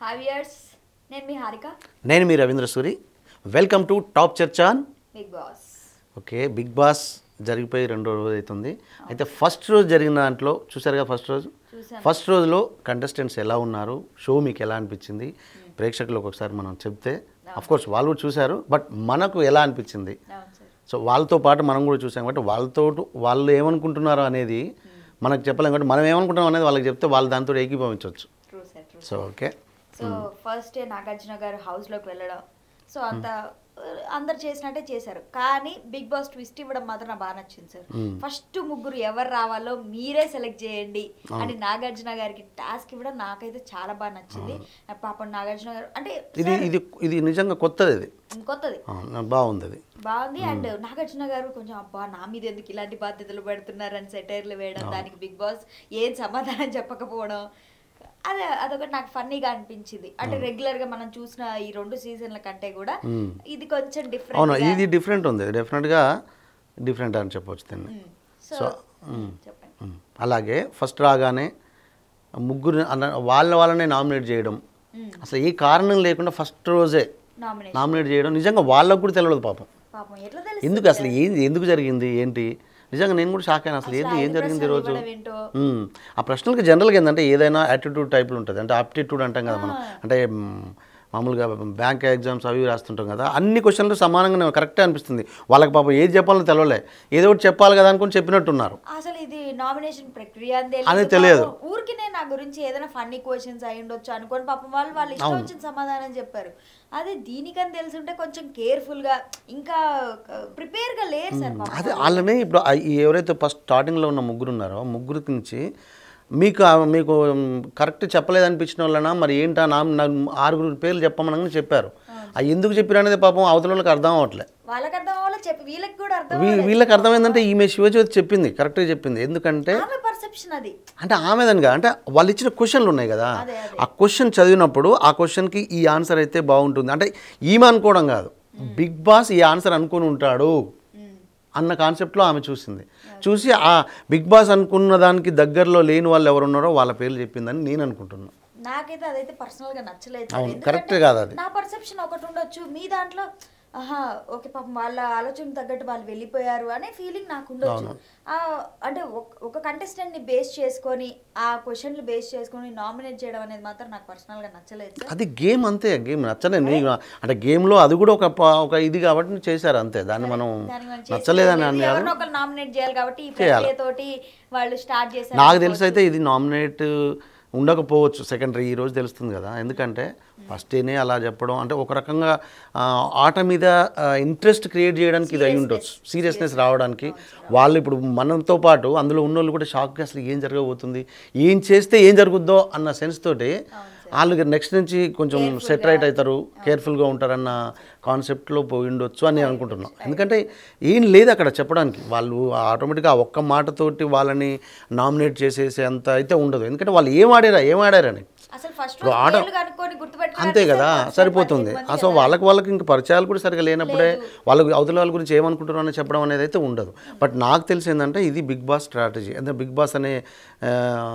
Hi viewers నేను మీ హారిక నేను మీ Ravindra Suri welcome to top Charcha Bigg Boss okay Bigg Boss జరిగిపోయి రెండో రోజు అవుతుంది అయితే ఫస్ట్ రోజు జరిగిన దాంట్లో చూసారుగా ఫస్ట్ రోజు చూసాను. ఫస్ట్ రోజులో కంటెస్టెంట్స్ ఎలా ఉన్నారు షో మీకు ఎలా అనిపించింది ప్రేక్షకులకు ఒకసారి మనం చెప్తే అఫ్ కోర్స్ వాళ్ళు కూడా చూశారు బట్ మనకు ఎలా అనిపించింది అవును సార్ సో వాళ్ళతో పాటు మనం కూడా చూసాం కాబట్టి వాళ్ళతో వాళ్ళు ఏమనుకుంటున్నారో అనేది మనకు చెప్పలేం కాబట్టి మనం ఏమనుకుంటాం అనేది వాళ్ళకి చెప్తే వాళ్ళు దాంతో ఏకీభవించవచ్చు true sir true so okay so first day Nagarjuna garu హౌస్లోకి వెళ్ళడం సో అంత అందరు చేసినట్టే చేశారు కానీ బిగ్ బాస్ ట్విస్ట్ ఇవ్వడం మాత్రం నాకు బాగా నచ్చింది సార్ ఫస్ట్ ముగ్గురు ఎవరు రావాలో మీరే సెలెక్ట్ చేయండి అని నాగార్జున గారికి టాస్క్ ఇవ్వడం నాకైతే చాలా బాగా నచ్చింది పాపం నాగార్జున గారు అంటే ఇది ఇది ఇది నిజంగా కొత్తది ఇది కొత్తది ఆ, బాగుంది అది బాగుంది అండ్ నాగార్జున గారు కొంచెం అబ్బా నా మీద ఎందుకు ఇలాంటి బాధ్యతలు పెడుతున్నారని సెటైర్లు వేయడం దానికి బిగ్ బాస్ ఏం సమాధానం చెప్పకపోవడం అదే అదొకటి నాకు ఫన్నీగా అనిపించింది అంటే రెగ్యులర్ గా మనం చూసిన ఈ రెండు సీజన్ల కంటే కూడా ఇది కొంచెం అవును డిఫరెంట్ ఇది డిఫరెంట్ ఉంది డెఫినెట్గా డిఫరెంట్ అని చెప్పొచ్చు దీన్ని సో సో చెప్పండి మ్. అలాగే ఫస్ట్ రాగానే ముగ్గురు అన్న వాళ్ళ వాళ్ళనే నామినేట్ చేయడం అసలు ఏ కారణం లేకుండా ఫస్ట్ రోజే నామినేషన్ నామినేట్ చేయడం నిజంగా వాళ్ళకు కూడా తెలియదు పాపం పాపం ఎట్లా తెలుసు ఎందుకు అసలు ఏంది ఎందుకు జరిగింది ఏంటి నిజంగా నేను కూడా షాక్ అయినా అసలు ఏంది ఏం జరిగింది ఈరోజు ఇవ్వడం ఏంటో మ్మ్. ఆ ప్రశ్నలకు జనరల్గా ఏంటంటే ఏదైనా యాటిట్యూడ్ టైప్లో ఉంటుంది అంటే ఆప్టిట్యూడ్ అంటాం కదా మనం అంటే మ్, మామూలుగా బ్యాంక్ ఎగ్జామ్స్ అవి ఇవి రాస్తుంటాం కదా అన్ని క్వశ్చన్లు సమానంగానే కరెక్టే అనిపిస్తుంది వాళ్ళకి పాపం ఏది చెప్పాలో తెలవలే ఏదో ఒకటి చెప్పాలి కదా అనుకుని చెప్పినట్టున్నారు అసలు ఇది నామినేషన్ ప్రక్రియ అని అనేది తెలియదు తెలియదు. పాపం ఊరికి నేను నా గురించి ఏదైనా ఫన్నీ క్వశ్చన్స్ అయి ఉండొచ్చు అనుకోని పాపం వాళ్ళు వాళ్ళు ఇష్టం వచ్చిన సమాధానం చెప్పారు అదే దీనికని తెలుసుంటే కొంచెం కేర్ఫుల్ గా ఇంకా ప్రిపేర్ గా లేరు సార్ పాపం అదే వాళ్ళని ఇప్పుడు ఆ- ఈ ఎవరైతే ఫస్ట్ స్టార్టింగ్లో ఉన్న ముగ్గురు ఉన్నారో ముగ్గురు నుంచి మీకు ఆ- మీకు కరెక్ట్ చెప్పలేదనిపించిన వాళ్ళనా మరి ఏంటా నా నా ఆరుగురు పేర్లు చెప్పమని చెప్పారు అవి ఎందుకు చెప్పారు అనేది పాపం అవతల వాళ్ళకి అర్థం అవ్వట్లే వాళ్ళకి అర్థం అవ్వాలి చెప్పి వీళ్ళకి కూడా అర్థం వీ వీళ్ళకి అర్థమైందంటే ఈమె శివజ్యోతి చెప్పింది కరెక్ట్గా చెప్పింది ఎందుకంటే ఆమె పర్సెప్షన్ అది అంటే ఆమెదనిగా అంటే వాళ్ళు ఇచ్చిన క్వశ్చన్లు ఉన్నాయి కదా అదే, అదే. ఆ క్వశ్చన్ చదివినప్పుడు ఆ క్వశ్చన్కి ఈ ఆన్సర్ అయితే బాగుంటుంది అంటే ఈమె అనుకోవడం కాదు బిగ్ బాస్ ఈ ఆన్సర్ అనుకుని ఉంటాడు ఉమ్. అన్న కాన్సెప్ట్లో ఆమె చూసింది చూసి ఆ బిగ్ బాస్ అనుకున్న దానికి దగ్గరలో లేని వాళ్ళు ఎవరు ఉన్నారో వాళ్ళ పేర్లు చెప్పిందని నేను అనుకుంటున్నాను నాకైతే అదైతే పర్సనల్ గా నచ్చలేదు సార్. అవును, ఎందుకంటే కరెక్ట్ కాదు అది. నా పర్సెప్షన్ ఒకటి ఉండొచ్చు మీ దాంట్లో ఆహా ఓకే పాపం వాళ్ళ ఆలోచన తగ్గట్టు వాళ్ళు వెళ్ళిపోయారు అనే ఫీలింగ్ నాకు ఉండొచ్చు ఆ, అంటే ఒక- ఒక కంటెస్టెంట్ ని బేస్ చేసుకొని ఆ క్వశ్చన్లు బేస్ చేసుకొని నామినేట్ చేయడం అనేది మాత్రం నాకు పర్సనల్ గా నచ్చలేదు సార్ అది గేమ్ అంతే గేమ్ నచ్చలే నీకు అంటే గేమ్లో అది కూడా ఒక ప- ఒక ఇది కాబట్టి చేశారు అంతే దాన్ని మనం దానికి మనం నచ్చలేదని చేసేది అని కాదు ఎవరినో ఒకరు నామినేట్ చేయాలి కాబట్టి ఈ ప్రక్రియతోటి వాళ్ళు స్టార్ట్ చేశారు నాకు తెలిసి అయితే ఇది నామినేట్ ఉండకపోవచ్చు సెకండరీ ఈ రోజు తెలుస్తుంది కదా ఎందుకంటే ఫస్ట్ డేనే అలా చెప్పడం అంటే ఒక రకంగా ఆ, ఆట మీద ఇంట్రెస్ట్ క్రియేట్ చేయడానికి ఇది అయి ఉండొచ్చు సీరియస్నెస్ రావడానికి వాళ్ళు ఇప్పుడు మనతో పాటు అందులో ఉన్న వాళ్ళు కూడా షాక్గా అసలు ఏం జరగబోతుంది ఏం చేస్తే ఏం జరుగుద్దో అన్న సెన్స్ తోటి వాళ్ళు నెక్స్ట్ నుంచి కొంచెం సెట్ రైట్ అవుతారు కేర్ఫుల్గా ఉంటారన్న కాన్సెప్ట్లో పోయి ఉండొచ్చు అని నేను అనుకుంటున్నాను ఎందుకంటే ఏం లేదు అక్కడ చెప్పడానికి వాళ్ళు ఆటోమేటిక్గా ఆ ఒక్క మాటతోటి వాళ్ళని నామినేట్ చేసేసే అంత అయితే ఉండదు ఎందుకంటే వాళ్ళు ఏం ఆడారా ఏం ఆడారని అసలు ఫస్ట్ ఇప్పుడు ఆడ- కనుక్కొని గుర్తుపెట్టుకున్నారు అంతే కదా సరిపోతుంది అసలు వాళ్ళకి వాళ్ళకి ఇంక పరిచయాలు కూడా సరిగా లేనప్పుడే వాళ్ళకి అవతల వాళ్ళ గురించి ఏమనుకుంటున్నారో అని చెప్పడం అనేది అయితే ఉండదు బట్ నాకు తెలిసి ఏంటంటే ఇది బిగ్ బాస్ స్ట్రాటజీ అంటే బిగ్ బాస్ అనే ఆ,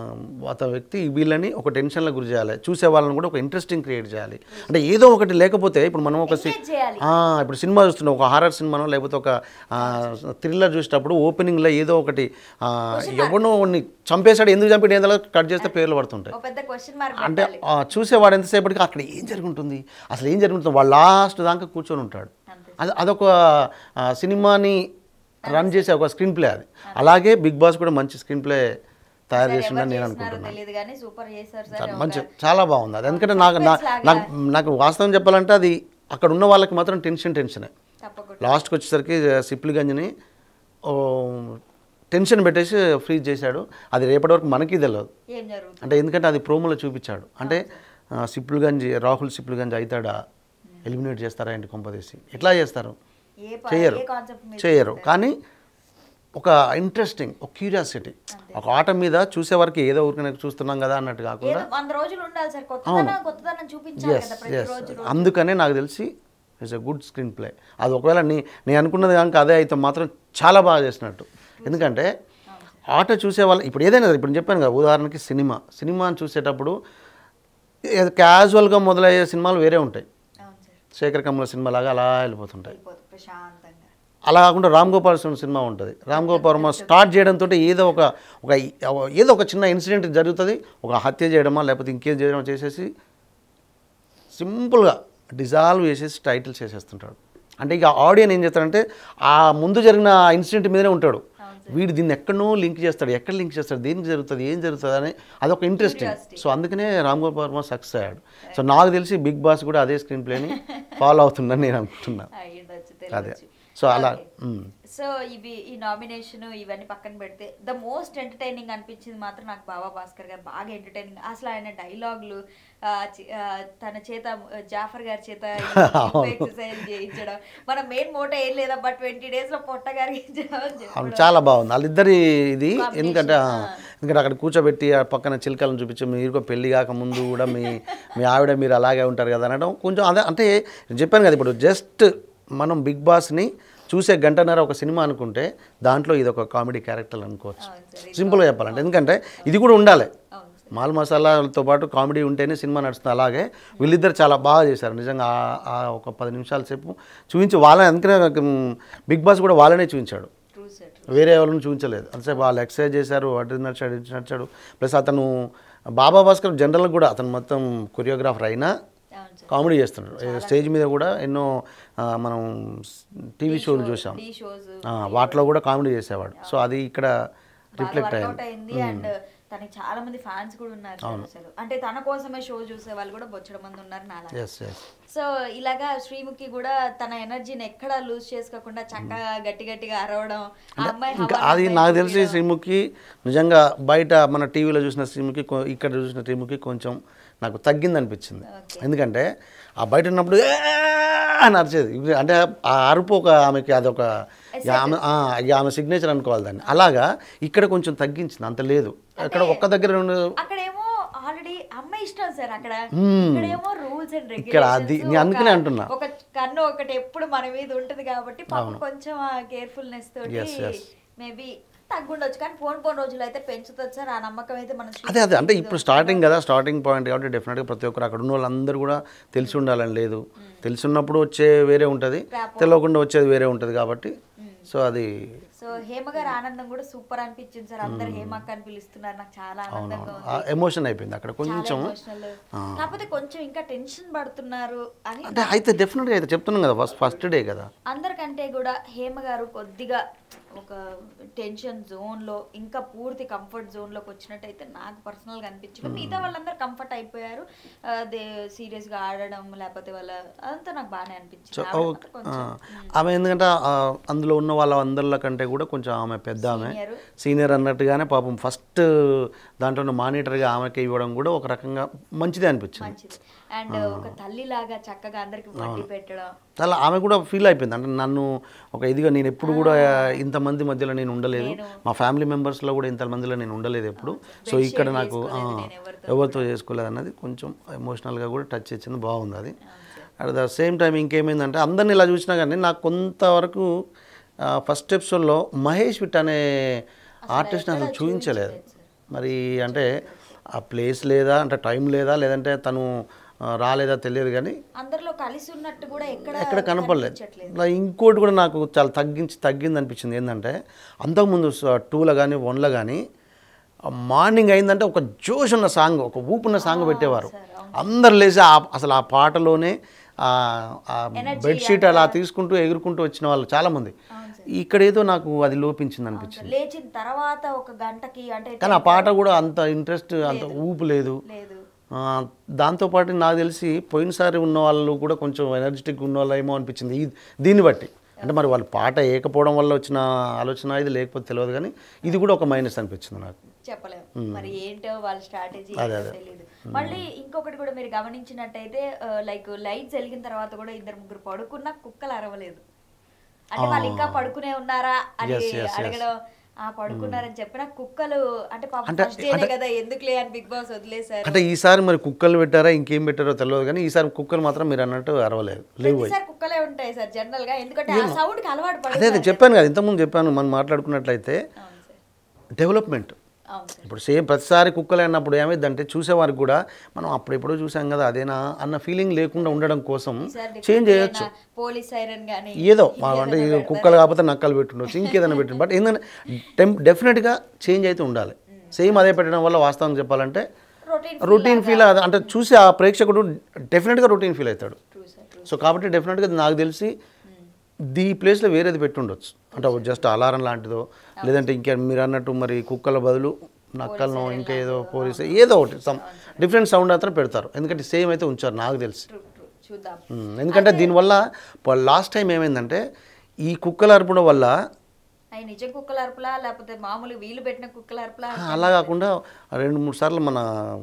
అతని వ్యక్తి వీళ్ళని ఒక టెన్షన్లో గురి చేయాలి చూసే వాళ్ళని కూడా ఒక ఇంట్రెస్టింగ్ క్రియేట్ చేయాలి అంటే ఏదో ఒకటి లేకపోతే ఇప్పుడు మనం ఒక సి- Engage చేయాలి ఆ, ఇప్పుడు సినిమా చూస్తున్నాం ఒక హారర్ సినిమానో లేకపోతే ఒక థ్రిల్లర్ చూసేటప్పుడు ఓపెనింగ్లో ఏదో ఒకటి ఆ, ఎవరినో వాడిని చంపేశాడు ఎందుకు చంపాడు ఏందో కట్ చేస్తే పేర్లు పడుతుంటాయి ఒక పెద్ద క్వశ్చన్ మార్క్ అంటే ఆ, చూసేవాడు ఎంతసేపటికి అక్కడ ఏం జరుగుతుంది అసలు ఏం జరుగుతుంది వాడు లాస్ట్ దాకా కూర్చొని ఉంటాడు అంతే. అది అదొక ఆ, సినిమాని రన్ చేసే ఒక స్క్రీన్ ప్లే అది అలాగే బిగ్ బాస్ కూడా మంచి స్క్రీన్ ప్లే తయారు చేసిందని నేను అనుకుంటున్నాను తెలియదు కానీ సూపర్ చేశారు సార్ చాలా మంచి చాలా బాగుంది అది ఎందుకంటే నాకు నా- నాకు నాకు వాస్తవం చెప్పాలంటే అది అక్కడ ఉన్న వాళ్ళకి మాత్రం టెన్షన్ టెన్షనే తప్పకుండా లాస్ట్కి వచ్చేసరికి సిప్లి గంజిని ఓ, టెన్షన్ పెట్టేసి ఫ్రీజ్ చేశాడు అది రేపటి వరకు మనకి తెలియదు ఏం జరుగుతుంది అంటే ఎందుకంటే అది ప్రోమోలో చూపించాడు అంటే ఆ, సిప్లుగంజ్ రాహుల్ సిప్లుగంజ్ అవుతాడా ఎలిమినేట్ చేస్తారా ఏంటి కొంపదీసి ఎట్లా చేస్తారు ఏ ప- చేయరు ఏ కాన్సెప్ట్ మీద చేయరు కానీ ఒక ఇంట్రెస్టింగ్ ఒక క్యూరియాసిటీ ఒక ఆట మీద చూసే వరకు ఏదో ఊరికనే చూస్తున్నాం కదా అన్నట్టు కాకుండా ఏదో వంద రోజులు ఉండాలి సార్ కొత్తదనం కొత్తదనం చూపించాలి ఎస్ కదా ప్రతి ఎస్ రోజు అందుకనే నాకు తెలిసి it's a good screenplay అది ఒకవేళ నీ నేను అనుకున్నది కనుక అదే అయితే మాత్రం చాలా బాగా చేసినట్టు ఎందుకంటే ఆట చూసే వాళ్ళు ఇప్పుడు ఏదైనా ఇప్పుడు నేను చెప్పాను కదా ఉదాహరణకి సినిమా సినిమాని చూసేటప్పుడు క్యాజువల్గా మొదలయ్యే సినిమాలు వేరే ఉంటాయి అవును సార్ శేఖర్ కమల సినిమా లాగా అలా వెళ్ళిపోతుంటాయి వెళ్ళిపోతుంది ప్రశాంతంగా అలా కాకుండా రామ్ గోపాల్ వర్మ సినిమా ఉంటుంది రామ్ గోపాల్ వర్మ స్టార్ట్ చేయడంతో ఏదో ఒక ఒక ఏదో ఒక చిన్న ఇన్సిడెంట్ జరుగుతుంది ఒక హత్య చేయడమా లేకపోతే ఇంకేం చేయడమా చేసేసి సింపుల్గా డిజాల్వ్ చేసేసి టైటిల్స్ చేసేస్తుంటాడు అంటే ఇక ఆడియన్ ఏం చేస్తాడంటే ఆ ముందు జరిగిన ఇన్సిడెంట్ మీదనే ఉంటాడు వీడు దీన్ని ఎక్కడనో లింక్ చేస్తాడు ఎక్కడ లింక్ చేస్తాడు దేనికి జరుగుతుంది ఏం జరుగుతుంది అని అదొక ఇంట్రెస్టింగ్ సో అందుకనే రామ్ గోపాల్ వర్మ సక్సెస్ అయ్యాడు సో నాకు తెలిసి బిగ్ బాస్ కూడా అదే స్క్రీన్ ప్లేని ఫాలో అవుతుందని నేను అనుకుంటున్నాను అయ్యుండొచ్చు అదే తెలియచ్చు సో అలా మ్. సో ఇవి ఈ నామినేషన్ ఇవన్నీ పక్కన పెడితే ద మోస్ట్ ఎంటర్టైనింగ్ అనిపించింది మాత్రం నాకు బాబా భాస్కర్ గారు బాగా ఎంటర్టైనింగ్ అసలు ఆయన డైలాగులు తన చేత ఆ, జాఫర్ గారి చేత ఎక్సర్సైజ్ చేయించడం మన మెయిన్ మోటో ఏం లేదా బట్ ట్వంటీ డేస్ లో పొట్ట గారికి అవును చాలా బాగుంది వాళ్ళిద్దరి ఇది ఎందుకంటే ఆ, ఎందుకంటే అక్కడ కూర్చోబెట్టి ఆ పక్కన చిలకలను చూపించి మీరు పెళ్లి కాక ముందు కూడా మీ మీ ఆవిడ మీరు అలాగే ఉంటారు కదా అనడం కొంచెం అదే అంటే నేను చెప్పాను కదా ఇప్పుడు జస్ట్ మనం బిగ్ బాస్ని చూసే గంటన్నర ఒక సినిమా అనుకుంటే దాంట్లో ఇది ఒక కామెడీ క్యారెక్టర్ అనుకోవచ్చు అవును సార్ సింపుల్గా చెప్పాలంటే ఎందుకంటే ఇది కూడా ఉండాలి అవును సార్ మాల్ మసాలాలతో పాటు కామెడీ ఉంటేనే సినిమా నడుస్తుంది అలాగే వీళ్ళిద్దరు చాలా బాగా చేశారు నిజంగా ఆ- ఆ ఒక పది నిమిషాల సేపు చూపించి వాళ్ళని అందుకనే మ్, బిగ్ బాస్ కూడా వాళ్ళనే చూపించాడు ట్రూ సార్ వేరే ఎవరిని చూపించలేదు అంటే వాళ్ళు ఎక్సర్సైజ్ చేశారు అటు నడిచాడు ఇటు నడిచాడు ప్లస్ అతను బాబా భాస్కర్ జనరల్ కూడా అతను మొత్తం కొరియోగ్రాఫర్ అయినా అవును సార్ కామెడీ చేస్తున్నాడు ఏ స్టేజ్ మీద కూడా ఎన్నో ఆ, మనం టీవీ షోలు చూసాం టీ షోస్ ఆ, వాటిలో కూడా కామెడీ చేసేవాడు సో అది ఇక్కడ బాగా రిఫ్లెక్ట్ వర్కౌట్ అయింది అయింది అండ్ తనకి చాలా మంది ఫ్యాన్స్ కూడా ఉన్నారు సార్ అసలు అంటే తన కోసమే షో చూసే వాళ్ళు కూడా బొచ్చడం మంది ఉన్నారు నాలా ఎస్ ఎస్ సో ఇలాగా శ్రీముఖి కూడా తన ఎనర్జీని ఎక్కడా లూజ్ చేసుకోకుండా చక్కగా గట్టి గట్టిగా అరవడం ఆ అమ్మాయి ఇంకా హవా అది నాకు తెలిసి శ్రీముఖి నిజంగా బయట మన టీవీలో చూసిన శ్రీముఖి కొ- ఇక్కడ చూసిన శ్రీముఖి కొంచెం నాకు తగ్గింది అనిపించింది ఎందుకంటే ఆ బయట ఉన్నప్పుడు "ఏ" అని అరిచేది ఇప్పుడు అంటే ఆ అరుపు ఒక ఆమెకి అదొక ఇక ఆమె ఆ, ఇక ఆమె సిగ్నేచర్ అనుకోవాలి దాన్ని అలాగా ఇక్కడ కొంచెం తగ్గించింది అంత లేదు అక్కడ ఒక్క దగ్గర రెండు అక్కడేమో ఆల్రెడీ అమ్మాయి ఇష్టం సార్ అక్కడ Hmm. ఇక్కడేమో రూల్స్ అండ్ ఇక్కడ అది నేను అందుకనే అంటున్నా. ఒక కన్ను ఒకటి ఎప్పుడు మన మీద ఉంటుంది కాబట్టి పాపం కొంచెం కేర్ఫుల్నెస్ తోటి Yes, yes. మేబీ తగ్గుండొచ్చు కానీ పోన్ పోన్ రోజులు అయితే పెంచుతుంది సార్ ఆ నమ్మకం అయితే మనం అదే అదే అంటే ఇప్పుడు స్టార్టింగ్ కదా స్టార్టింగ్ పాయింట్ కాబట్టి డెఫినెట్గా ప్రతి ఒక్కరు అక్కడ ఉన్న వాళ్ళందరూ కూడా తెలిసి ఉండాలని లేదు తెలిసి ఉన్నప్పుడు వచ్చే వేరే ఉంటుంది తెలియకుండా వచ్చేది వేరే ఉంటుంది కాబట్టి సో అది సో హేమ గారి ఆనందం కూడా సూపర్ అనిపించింది సార్ అందరు హేమక్క అని పిలుస్తున్నారు నాకు చాలా ఆనందంగా ఉంది ఎమోషన్ అయిపోయింది అక్కడ చాలా కొంచెం ఎమోషనల్ కాకపోతే కొంచెం ఇంకా టెన్షన్ పడుతున్నారు అని అంటే అయితే డెఫినెట్గా అయితే చెప్తున్నాం కదా ఫస్ట్ ఫస్ట్ డే కదా అందరికంటే కూడా హేమ గారు కొద్దిగా ఒక టెన్షన్ జోన్ లో ఇంకా పూర్తి కంఫర్ట్ జోన్ లోకి వచ్చినట్టయితే నాకు పర్సనల్ గా అనిపించలేదు మిగతా వాళ్ళందరూ కంఫర్ట్ అయిపోయారు అదే సీరియస్ గా ఆడడం లేకపోతే వాళ్ళ అదంతా నాకు బాగానే అనిపించింది సో ఆవిడ ఓకే. మాత్రం ఆ, కొంచెం ఆమె ఎందుకంటే ఆ, అందులో ఉన్న వాళ్ళ అందరిలో కంటే కూడా కొంచెం ఆమె పెద్ద ఆమె Senior. సీనియర్ అన్నట్టుగానే పాపం ఫస్ట్ దాంట్లో ఉన్న మానిటర్గా ఆమెకి ఇవ్వడం కూడా ఒక రకంగా మంచిదే అనిపించింది మంచిది అండ్ ఒక తల్లిలాగా చక్కగా అందరికి వడ్డీ పెట్టడం అలా ఆమె కూడా ఫీల్ అయిపోయింది అంటే నన్ను ఒక ఇదిగా నేను ఎప్పుడు కూడా ఇంతమంది మధ్యలో నేను ఉండలేదు మా ఫ్యామిలీ మెంబర్స్లో కూడా ఇంత మందిలో నేను ఉండలేదు ఎప్పుడు సో ఇక్కడ నాకు ఆ, ఎవరితో చేసుకోలేదు అన్నది కొంచెం ఎమోషనల్గా కూడా టచ్ ఇచ్చింది బాగుంది అది అట్ ద సేమ్ టైం ఇంకేమైందంటే అందరిని ఇలా చూసినా కానీ నాకు కొంతవరకు ఫస్ట్ ఎపిసోడ్లో మహేష్ విట్ అనే ఆర్టిస్ట్ని అసలు చూపించలేదు మరి అంటే ఆ ప్లేస్ లేదా అంటే టైం లేదా లేదంటే తను ఆ, రాలేదా తెలియదు కానీ అందరిలో కలిసి ఉన్నట్టు కూడా ఎక్కడ ఎక్కడ కనపడలేదు కనిపించట్లేదు. ఇలా ఇంకోటి కూడా నాకు చాలా తగ్గించి తగ్గింది అనిపించింది ఏంటంటే అంతకుముందు టూలో కానీ వన్లో కానీ మార్నింగ్ అయిందంటే ఒక జోష్ ఉన్న సాంగ్ ఒక ఊపు ఉన్న సాంగ్ పెట్టేవారు అందరు లేచి ఆ అసలు ఆ పాటలోనే ఆ బెడ్షీట్ అలా తీసుకుంటూ ఎగురుకుంటూ వచ్చిన వాళ్ళు చాలామంది ఇక్కడ ఏదో నాకు అది లోపించింది అనిపించింది లేచిన తర్వాత ఒక గంటకి అంటే కానీ ఆ పాట కూడా అంత ఇంట్రెస్ట్ అంత ఊపు లేదు లేదు ఆ, దాంతోపాటు నాకు తెలిసి పోయినసారి ఉన్న వాళ్ళు కూడా కొంచెం ఎనర్జెటిక్ ఉన్న వాళ్ళు ఏమో అనిపించింది ఈ దీన్ని బట్టి అంటే మరి వాళ్ళు పాట ఏకపోవడం వల్ల వచ్చిన ఆలోచన ఇది లేకపోతే తెలియదు కానీ ఇది కూడా ఒక మైనస్ అనిపించింది నాకు చెప్పలేము మరి ఏంటో వాళ్ళ స్ట్రాటజీ తెలియదు మళ్ళీ ఇంకొకటి కూడా మీరు గమనించినట్టయితే లైక్ లైట్స్ వెలిగిన తర్వాత కూడా ఇద్దరు ముగ్గురు పడుకున్నా కుక్కలు అరవలేదు అంటే వాళ్ళు ఇంకా పడుకునే ఉన్నారా అని Yes, yes, yes. అడగడం ఆ పడుకున్నారని చెప్పిన కుక్కలు అంటే పాపం అంటే- ఫస్ట్ డేనే కదా ఎందుకులే అని బిగ్ బాస్ వదిలేశారు అంటే ఈసారి మరి కుక్కలు పెట్టారా ఇంకేం పెట్టారో తెలియదు కానీ ఈసారి కుక్కలు మాత్రం మీరు అన్నట్టు అరవలేదు లేవు అవి. ప్రతిసారి కుక్కలే ఉంటాయి సార్ జనరల్ గా ఎందుకంటే ఆ సౌండ్ కి అలవాటు అదే పడి అదే చెప్పాను కదా ఇంతకుముందు చెప్పాను మనం మాట్లాడుకున్నట్లయితే అవును సార్ డెవలప్మెంట్ అవును సార్ ఇప్పుడు సేమ్ ప్రతిసారి కుక్కలు అన్నప్పుడు ఏమైందంటే చూసేవారికి కూడా మనం అప్పుడెప్పుడో చూసాం కదా అదేనా అన్న ఫీలింగ్ లేకుండా ఉండడం కోసం ఈసారి చేంజ్ చేయొచ్చు పోలీస్ సైరన్ కానీ ఏదో మా అంటే ఇది కుక్కలు కాకపోతే నక్కలు పెట్టుండొచ్చు ఇంకేదైనా పెట్టండి బట్ ఏంటంటే టెం డెఫినెట్గా చేంజ్ అయితే ఉండాలి సేమ్ అదే పెట్టడం వల్ల వాస్తవం చెప్పాలంటే రొటీన్ రొటీన్ ఫీల్ అంటే చూసి ఆ ప్రేక్షకుడు డెఫినెట్గా రొటీన్ ఫీల్ అవుతాడు ట్రూ సార్ ట్రూ సో కాబట్టి డెఫినెట్గా నాకు తెలిసి దీ ప్లేస్లో వేరేది పెట్టుండొచ్చు అంటే జస్ట్ అలారం లాంటిదో లేదంటే ఇంకా మీరు అన్నట్టు మరి కుక్కల బదులు నక్కలను ఇంకా ఏదో పోలీస్ ఏదో ఒకటి సమ్ డిఫరెంట్ సౌండ్ మాత్రం పెడతారు ఎందుకంటే సేమ్ అయితే ఉంచారు నాకు తెలిసి ట్రూ ట్రూ చూద్దాం ఉమ్, ఎందుకంటే దీనివల్ల లాస్ట్ టైం ఏమైందంటే ఈ కుక్కల అరుపుల వల్ల అవి నిజం కుక్కల అరుపులా లేకపోతే మామూలు వీలు పెట్టిన కుక్కల అరుపులా అలా కాకుండా రెండు మూడు సార్లు మన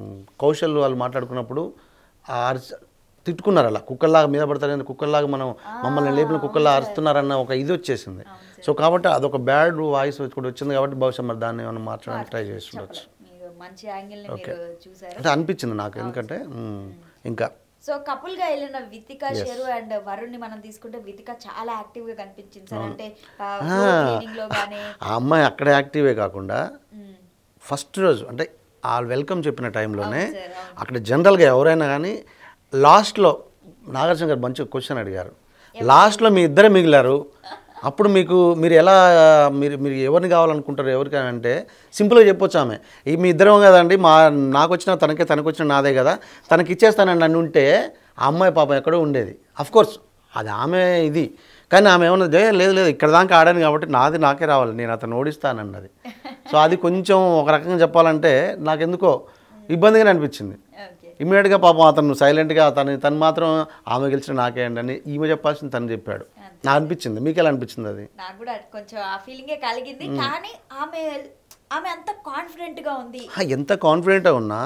కౌశల్ వాళ్ళు మాట్లాడుకున్నప్పుడు ఆ అరిచ- తిట్టుకున్నారు అలా కుక్కల్లాగా మీద పడతారని కుక్కల్లాగా మనం మమ్మల్ని లేపిన కుక్కల్లా అరుస్తున్నారన్న ఒక ఇది వచ్చేసింది సో కాబట్టి అదొక బ్యాడ్ వాయిస్ కూడా వచ్చింది కాబట్టి బహుశా మరి దాన్ని ఏమైనా మార్చడానికి ట్రై చేస్తుండొచ్చు మీరు మంచి యాంగిల్ ని మీరు చూసారు అంటే అనిపించింది నాకు ఎందుకంటే ఉమ్, ఇంకా సో కపుల్ గా వెళ్ళిన వితిక షెరు అండ్ వరుణ్ ని మనం తీసుకుంటే వితిక చాలా యాక్టివ్ గా కనిపించింది సార్ అంటే క్లీనింగ్ లో గానీ ఆ అమ్మాయి అక్కడ యాక్టివే కాకుండా ఉమ్, ఫస్ట్ రోజు అంటే ఆ వెల్కమ్ చెప్పిన టైంలోనే అవును సార్, అవును. అక్కడ జనరల్గా ఎవరైనా కానీ లాస్ట్లో నాగార్జున గారు మంచి క్వశ్చన్ అడిగారు లాస్ట్లో మీ ఇద్దరే మిగిలారు అప్పుడు మీకు మీరు ఎలా మీరు మీరు ఎవరిని కావాలనుకుంటారు ఎవరికి అంటే సింపుల్గా చెప్పొచ్చు ఆమె ఈ మీ ఇద్దరం కదండి మా నాకు వచ్చిన తనకే తనకు వచ్చిన నాదే కదా తనకి ఇచ్చేస్తానండి నన్ను ఉంటే ఆ అమ్మాయి పాపం ఎక్కడో ఉండేది అఫ్ కోర్స్ అది ఆమె ఇది కానీ ఆమె ఏమన్నా "జయ, లేదు లేదు ఇక్కడ దాకా ఆడాను కాబట్టి నాది నాకే రావాలి నేను అతను ఓడిస్తానన్నది సో అది కొంచెం ఒక రకంగా చెప్పాలంటే నాకెందుకో ఇబ్బందిగానే అనిపించింది ఓకే ఇమీడియట్గా పాపం అతను సైలెంట్గా తను తను మాత్రం ఆమె గెలిచిన నాకే అండి అని ఈమె చెప్పాల్సింది తను చెప్పాడు నాకు అనిపించింది మీకు ఎలా అనిపించింది అది నాకు కూడా కొంచెం ఆ ఫీలింగే కలిగింది కానీ ఆమె ఆమె అంత కాన్ఫిడెంట్ గా ఉంది ఆ, ఎంత కాన్ఫిడెంట్గా ఉన్నా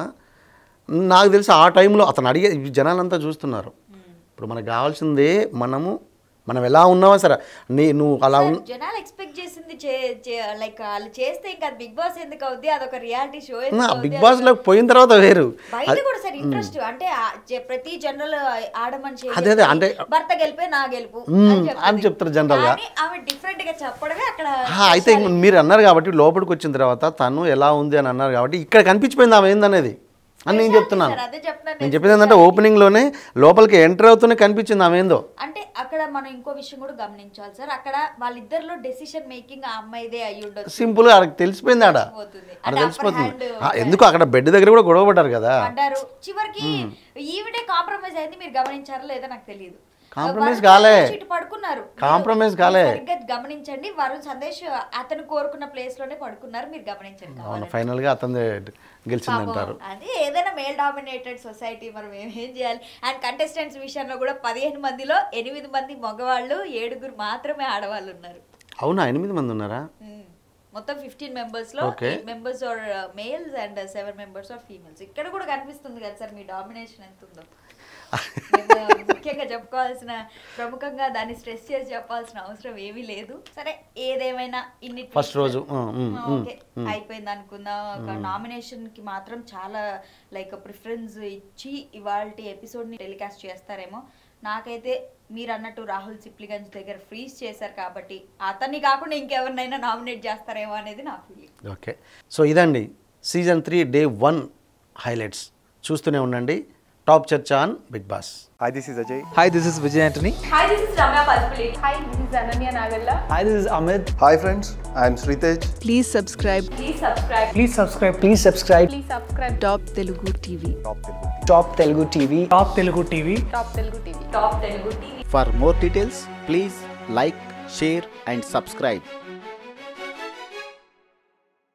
నాకు తెలిసి ఆ టైంలో అతను అడిగే ఈ జనాలంతా చూస్తున్నారు ఇప్పుడు మనకు కావాల్సిందే మనము మనం ఎలా ఉన్నామో సరే నీ నువ్వు అలా ఉన్ జనాలు ఎక్స్పెక్ట్ చేసింది లైక్ వాళ్ళు చేస్తే ఇంకా బిగ్ బాస్ ఎందుకు అవుద్ది అదొక రియాలిటీ షో బిగ్ బాస్లోకి పోయిన తర్వాత వేరు బయట కూడా సార్ ఇంట్రెస్ట్ అంటే ఆ జ- ప్రతి జనరల్ ఆడమని చేయాలి. అదే, అదే, అంటే- భర్త గెలిపే నా గెలుపు మ్మ్, అని చెప్తుంది. అని చెప్తారు general గా. కానీ ఆమె డిఫరెంట్ గా చెప్పడమే అక్కడ ఆ, అయితే ఇంక మీరు అన్నారు కాబట్టి లోపలికి వచ్చిన తర్వాత తను ఎలా ఉంది అని అన్నారు కాబట్టి ఇక్కడ కనిపించిపోయింది ఆమె ఏందనేది అని నేను చెప్తున్నాను సార్, అదే చెప్తున్నాను నేను చెప్పేది ఏంటంటే ఓపెనింగ్లోనే లోపలికి ఎంటర్ అవుతూనే కనిపించింది ఆమె ఏందో అంటే అక్కడ మనం ఇంకో విషయం కూడా గమనించాలి సార్ అక్కడ వాళ్ళిద్దరిలో డెసిషన్ మేకింగ్ ఆ అమ్మాయిదే అయి ఉండొచ్చు సింపుల్గా అక్కడికి తెలిసిపోయింది ఆడ తెలిసిపోతుంది. ఆడ అంటే తెలిసిపోతుంది upper hand ఆ, ఎందుకు అక్కడ బెడ్ దగ్గర కూడా గొడవ పడ్డారు కదా పడ్డారు చివరికి ఈవిడే కాంప్రమైజ్ అయింది మీరు గమనించారో లేదో నాకు తెలియదు Compromise వరుణ్ కాలే. సందేశ్ ఇటు పడుకున్నారు Compromise మీరు కాలే. సరిగ్గా గమనించండి వరుణ్ సందేశ్ అతను కోరుకున్న ప్లేస్ లోనే పడుకున్నారు మీరు గమనించండి అవును కావాలంటే. ఫైనల్గా అతను గెలిచిందంటారు పాపం, అది ఏదైనా మేల్ డామినేటెడ్ సొసైటీ మనం ఏం ఏం చేయాలి అండ్ కంటెస్టెంట్స్ విషయంలో కూడా పదిహేను మందిలో ఎనిమిది మంది మగవాళ్ళు ఏడుగురు మాత్రమే ఆడవాళ్ళు ఉన్నారు అవునా ఎనిమిది మంది ఉన్నారా మ్మ్. మొత్తం ఫిఫ్టీన్ మెంబర్స్ లో Okay. Members are males and seven members are females ఇక్కడ కూడా కనిపిస్తుంది కదా సార్ మీ డామినేషన్ ఎంత ఉందో మేము ముఖ్యంగా చెప్పుకోవాల్సిన ప్రముఖంగా దాన్ని స్ట్రెస్ చేసి చెప్పాల్సిన అవసరం ఏమీ లేదు సరే ఏదేమైనా ఇన్ని First రోజు, ఆ, ఉమ్, ఆ, ఉమ్, ఓకే అయిపోయింది అనుకుందాం ఒక నామినేషన్ కి మాత్రం చాలా లైక్ ప్రిఫరెన్స్ ఇచ్చి ఇవాళ ఎపిసోడ్ ని టెలికాస్ట్ చేస్తారేమో నాకైతే మీరు అన్నట్టు రాహుల్ సిప్లిగంజ్ దగ్గర ఫ్రీజ్ చేశారు కాబట్టి అతన్ని కాకుండా ఇంకెవరినైనా నామినేట్ చేస్తారేమో అనేది నా ఫీలింగ్ ఓకే సో ఇదండి season three day one highlights చూస్తూనే ఉండండి top Charcha on Bigg Boss Hi, this is Ajay. Hi, this is Vijay Antony. Hi, this is Ramya Palpulate. Hi, this is Ananya Nagalla. Hi, this is Amit. Hi, friends. I am Sritej. Please subscribe Please subscribe. Please subscribe. Please subscribe. Please subscribe. Top Telugu TV. Top Telugu TV. Top Telugu TV. Top Telugu TV. Top Telugu TV. For more details, please like, share, and subscribe.